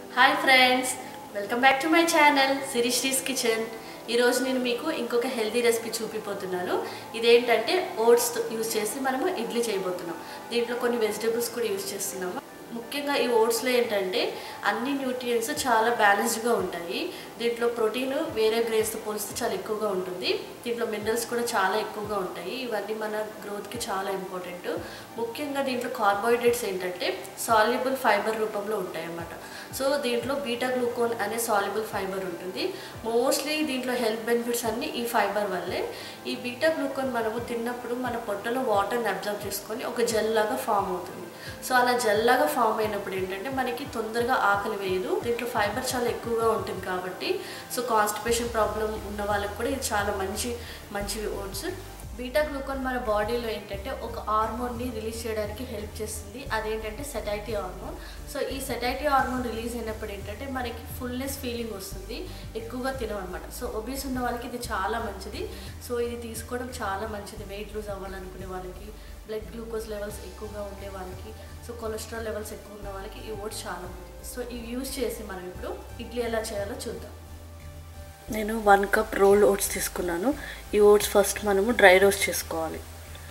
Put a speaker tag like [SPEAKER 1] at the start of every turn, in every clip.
[SPEAKER 1] hi friends welcome back to my channel Sirisri's kitchen ఈరోజు నేను మీకు ఇంకొక హెల్తీ రెసిపీ చూపిపోతున్నాను ఇదేంటంటే ఓట్స్ యూజ్ చేసి మనము ఇడ్లీ చేయబోతున్నాం దీంట్లో కొన్ని వెజిటేబుల్స్ కూడా యూజ్ చేస్తున్నాము ముఖ్యంగా ఈ ఓట్స్లో ఏంటంటే అన్ని న్యూట్రియంట్స్ చాలా బ్యాలెన్స్డ్గా ఉంటాయి దీంట్లో ప్రోటీన్ వేరే గ్రేస్తో పోలిస్తే చాలా ఎక్కువగా ఉంటుంది దీంట్లో మినరల్స్ కూడా చాలా ఎక్కువగా ఉంటాయి ఇవన్నీ మన గ్రోత్కి చాలా ఇంపార్టెంట్ ముఖ్యంగా దీంట్లో కార్బోహైడ్రేట్స్ ఏంటంటే సాల్యుబుల్ ఫైబర్ రూపంలో ఉంటాయి అన్నమాట సో దీంట్లో బీటా గ్లూకోన్ అనే సాల్యుబుల్ ఫైబర్ ఉంటుంది మోస్ట్లీ దీంట్లో హెల్త్ బెనిఫిట్స్ అన్నీ ఈ ఫైబర్ వల్లే ఈ బీటా గ్లూకోన్ మనము తిన్నప్పుడు మన పొట్టలో వాటర్ని అబ్జర్వ్ చేసుకొని ఒక జెల్ లాగా ఫామ్ అవుతుంది సో అలా జెల్ లాగా ఫామ్ అయినప్పుడు ఏంటంటే మనకి తొందరగా ఆకలి వేయదు దీంట్లో ఫైబర్ చాలా ఎక్కువగా ఉంటుంది కాబట్టి సో కాన్స్టిపేషన్ ప్రాబ్లం ఉన్న వాళ్ళకి కూడా ఇది చాలా మంచి మంచి ఓట్స్ బీటా గ్లూకోన్ మన బాడీలో ఏంటంటే ఒక హార్మోన్ని రిలీజ్ చేయడానికి హెల్ప్ చేస్తుంది అదేంటంటే సెటైటీ హార్మోన్ సో ఈ సెటైటీ హార్మోన్ రిలీజ్ అయినప్పుడు ఏంటంటే మనకి ఫుల్నెస్ ఫీలింగ్ వస్తుంది ఎక్కువగా తినమన్నమాట సో ఒబీస్ ఉన్న వాళ్ళకి ఇది చాలా మంచిది సో ఇది తీసుకోవడం చాలా మంచిది వెయిట్ లూజ్ అవ్వాలనుకునే వాళ్ళకి బ్లడ్ గ్లూకోజ్ లెవెల్స్ ఎక్కువగా ఉండే వాళ్ళకి సో కొలెస్ట్రాల్ లెవెల్స్ ఎక్కువ ఉన్న వాళ్ళకి ఈ ఓట్స్ చాలా మంచిది సో ఇవి యూజ్ చేసి మనం ఇప్పుడు ఇడ్లీ ఎలా చేయాలో చూద్దాం నేను వన్ కప్ రోల్డ్ ఓట్స్ తీసుకున్నాను ఈ ఓట్స్ ఫస్ట్ మనము డ్రై రోస్ట్ చేసుకోవాలి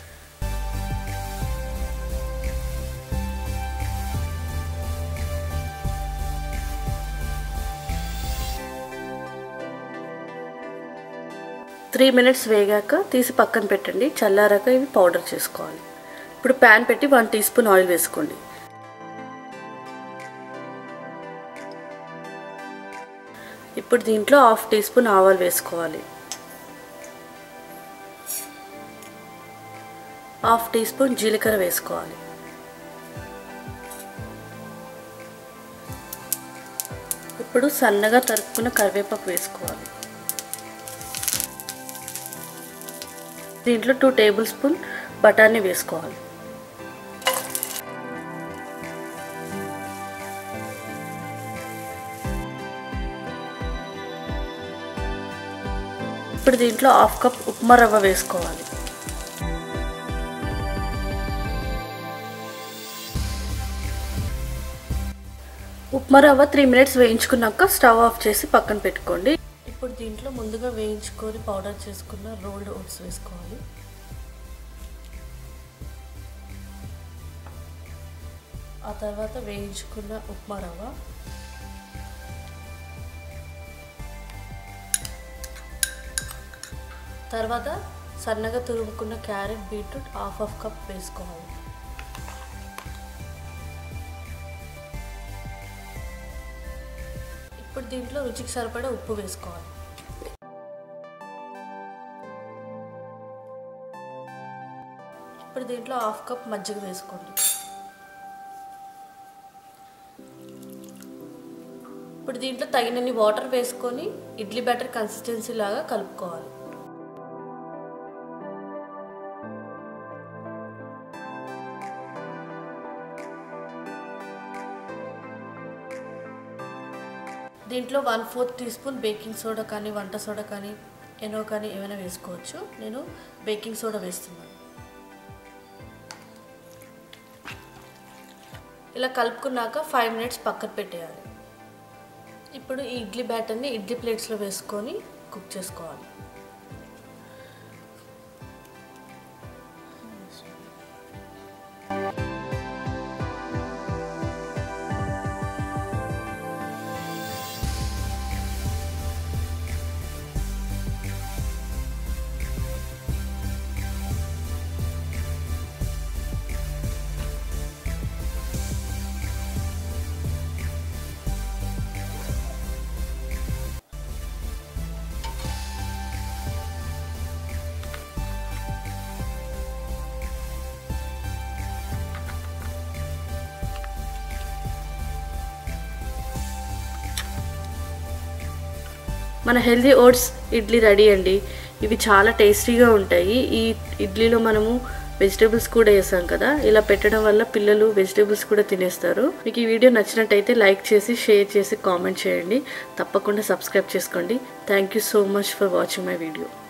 [SPEAKER 1] త్రీ మినిట్స్ వేగాక తీసి పక్కన పెట్టండి చల్లారాక ఇవి పౌడర్ చేసుకోవాలి ఇప్పుడు ప్యాన్ పెట్టి వన్ టీ స్పూన్ ఆయిల్ వేసుకోండి ఇప్పుడు దీంట్లో హాఫ్ టీ స్పూన్ ఆవాలు వేసుకోవాలి హాఫ్ టీ స్పూన్ జీలకర్ర వేసుకోవాలి ఇప్పుడు సన్నగా తరుక్కున్న కరివేపాకు వేసుకోవాలి దీంట్లో టూ టేబుల్ స్పూన్ బఠానీ వేసుకోవాలి ఇప్పుడు దీంట్లో హాఫ్ కప్ ఉప్మా రవ్వ వేసుకోవాలి ఉప్మా రవ్వ త్రీ మినిట్స్ వేయించుకున్నాక స్టవ్ ఆఫ్ చేసి పక్కన పెట్టుకోండి ఇప్పుడు దీంట్లో ముందుగా వేయించుకొని పౌడర్ చేసుకున్న రోల్డ్ ఓట్స్ వేసుకోవాలి ఆ తర్వాత వేయించుకున్న ఉప్మా రవ్వ తర్వాత సన్నగా తురుముకున్న carrot beetroot half half cup వేసుకోవాలి ఇప్పుడు దీంట్లో రుచికి సరిపడా ఉప్పు వేసుకోవాలి ఇప్పుడు దీంట్లో హాఫ్ కప్ మజ్జిగ వేసుకోండి ఇప్పుడు దీంట్లో తగినన్ని వాటర్ వేసుకొని ఇడ్లీ బ్యాటర్ కన్సిస్టెన్సీ లాగా కలుపుకోవాలి దీంట్లో one fourth teaspoon baking soda కానీ వంట సోడా కానీ ఎనో కానీ ఏమైనా వేసుకోవచ్చు నేను బేకింగ్ సోడా వేస్తున్నాను ఇలా కలుపుకున్నాక ఫైవ్ మినిట్స్ పక్కన పెట్టేయాలి ఇప్పుడు ఈ ఇడ్లీ బ్యాటర్ని ఇడ్లీ ప్లేట్స్లో వేసుకొని కుక్ చేసుకోవాలి మన హెల్దీ ఓట్స్ ఇడ్లీ రెడీ అండి ఇవి చాలా టేస్టీగా ఉంటాయి ఈ ఇడ్లీలో మనము వెజిటేబుల్స్ కూడా వేసాం కదా ఇలా పెట్టడం వల్ల పిల్లలు వెజిటేబుల్స్ కూడా తినేస్తారు మీకు ఈ వీడియో నచ్చినట్టయితే లైక్ చేసి షేర్ చేసి కామెంట్ చేయండి తప్పకుండా సబ్స్క్రైబ్ చేసుకోండి thank you so much for watching my video